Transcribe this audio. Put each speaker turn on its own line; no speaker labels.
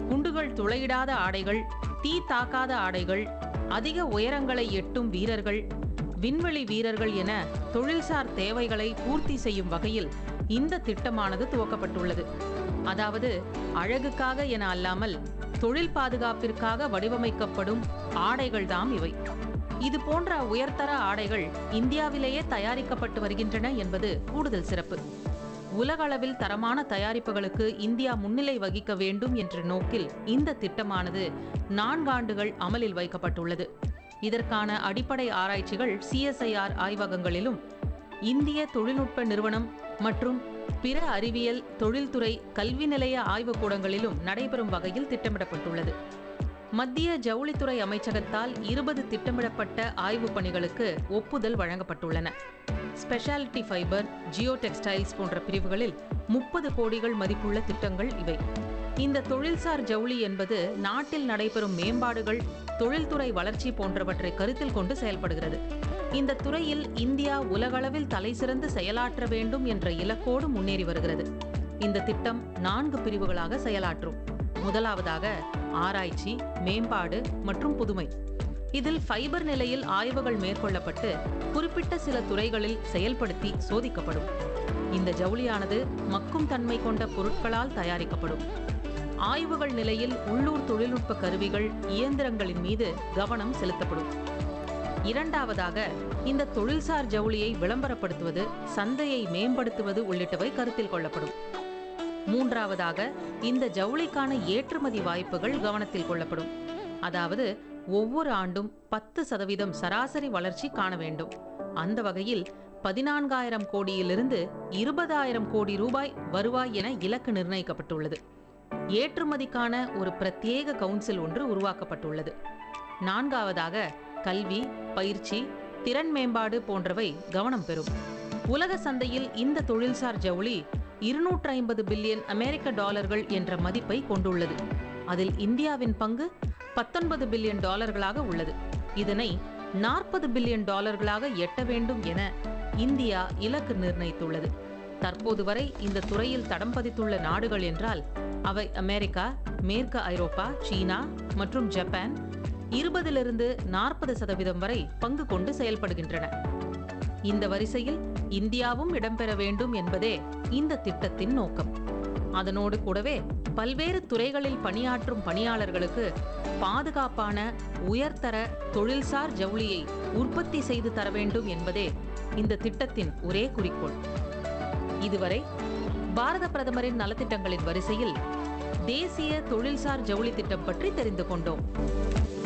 குண்டுகள் துளையிடாத ஆடைகள் தீ தாக்காத ஆடைகள் அதிக உயரங்களை எட்டும் வீரர்கள் விண்வெளி வீரர்கள் என தொழில்சார் தேவைகளை பூர்த்தி செய்யும் வகையில் இந்த திட்டமானது துவக்கப்பட்டுள்ளது அதாவது அழகுக்காக என அல்லாமல் தொழில் பாதுகாப்பிற்காக வடிவமைக்கப்படும் ஆடைகள்தாம் இவை இது போன்ற உயர்தர ஆடைகள் இந்தியாவிலேயே தயாரிக்கப்பட்டு வருகின்றன என்பது கூடுதல் சிறப்பு உலகளவில் தரமான தயாரிப்புகளுக்கு இந்தியா முன்னிலை வகிக்க வேண்டும் என்ற நோக்கில் இந்த திட்டமானது நான்காண்டுகள் அமலில் வைக்கப்பட்டுள்ளது இதற்கான அடிப்படை ஆராய்ச்சிகள் சிஎஸ்ஐஆர் ஆய்வகங்களிலும் இந்திய தொழில்நுட்ப நிறுவனம் மற்றும் பிற அறிவியல் தொழில்துறை கல்வி நிலைய ஆய்வுக்கூடங்களிலும் நடைபெறும் வகையில் திட்டமிடப்பட்டுள்ளது மத்திய ஜவுளித்துறை அமைச்சகத்தால் இருபது திட்டமிடப்பட்ட ஆய்வுப் பணிகளுக்கு ஒப்புதல் வழங்கப்பட்டுள்ளன ஸ்பெஷாலிட்டி ஃபைபர் ஜியோ டெக்ஸ்டைல்ஸ் போன்ற பிரிவுகளில் முப்பது கோடிகள் மதிப்புள்ள திட்டங்கள் இவை இந்த தொழில்சார் ஜவுளி என்பது நாட்டில் நடைபெறும் மேம்பாடுகள் தொழில்துறை வளர்ச்சி போன்றவற்றை கருத்தில் கொண்டு செயல்படுகிறது இந்த துறையில் இந்தியா உலகளவில் தலைசிறந்து செயலாற்ற வேண்டும் என்ற இலக்கோடு முன்னேறி வருகிறது இந்த திட்டம் நான்கு பிரிவுகளாக செயலாற்றும் முதலாவதாக ஆராய்ச்சி மேம்பாடு மற்றும் புதுமை இதில் ஃபைபர் நிலையில் ஆய்வுகள் மேற்கொள்ளப்பட்டு குறிப்பிட்ட சில துறைகளில் செயல்படுத்தி சோதிக்கப்படும் இந்த ஜவுளியானது மக்கும் தன்மை கொண்ட பொருட்களால் தயாரிக்கப்படும் ஆய்வுகள் நிலையில் உள்ளூர் தொழில்நுட்ப கருவிகள் இயந்திரங்களின் மீது கவனம் செலுத்தப்படும் இரண்டாவதாக இந்த தொழில்சார் ஜவுளியை விளம்பரப்படுத்துவது சந்தையை மேம்படுத்துவது உள்ளிட்டவை கருத்தில் கொள்ளப்படும் மூன்றாவதாக இந்த ஜவுளிக்கான ஏற்றுமதி வாய்ப்புகள் கவனத்தில் கொள்ளப்படும் அதாவது ஒவ்வொரு ஆண்டும் பத்து சதவீதம் சராசரி வளர்ச்சி காண வேண்டும் அந்த வகையில் பதினான்காயிரம் கோடியிலிருந்து இருபதாயிரம் கோடி ரூபாய் வருவாய் என இலக்கு நிர்ணயிக்கப்பட்டுள்ளது ஏற்றுமதிக்கான ஒரு பிரத்யேக கவுன்சில் ஒன்று உருவாக்கப்பட்டுள்ளது நான்காவதாக கல்வி பயிற்சி திறன் மேம்பாடு போன்றவை கவனம் பெறும் உலக சந்தையில் இந்த தொழில்சார் ஜவுளி இருநூற்று ஐம்பது பில்லியன் அமெரிக்க டாலர்கள் என்ற மதிப்பை கொண்டுள்ளது அதில் இந்தியாவின் பங்கு பத்தொன்பது பில்லியன் டாலர்களாக உள்ளது இதனை நாற்பது பில்லியன் டாலர்களாக எட்ட வேண்டும் என இந்தியா இலக்கு நிர்ணயித்துள்ளது தற்போது வரை இந்த துறையில் தடம் பதித்துள்ள நாடுகள் என்றால் அவை அமெரிக்கா மேற்கு ஐரோப்பா சீனா மற்றும் ஜப்பான் இருபதிலிருந்து நாற்பது சதவீதம் வரை பங்கு கொண்டு செயல்படுகின்றன இந்த வரிசையில் இந்தியாவும் இடம்பெற வேண்டும் என்பதே இந்த திட்டத்தின் நோக்கம் அதனோடு கூடவே பல்வேறு துறைகளில் பணியாற்றும் பணியாளர்களுக்கு பாதுகாப்பான உயர்தர தொழில்சார் ஜவுளியை உற்பத்தி செய்து தர வேண்டும் என்பதே இந்த திட்டத்தின் ஒரே குறிக்கோள் இதுவரை பாரத பிரதமரின் நலத்திட்டங்களின் வரிசையில் தேசிய தொழில்சார் ஜவுளி திட்டம் பற்றி தெரிந்து கொண்டோம்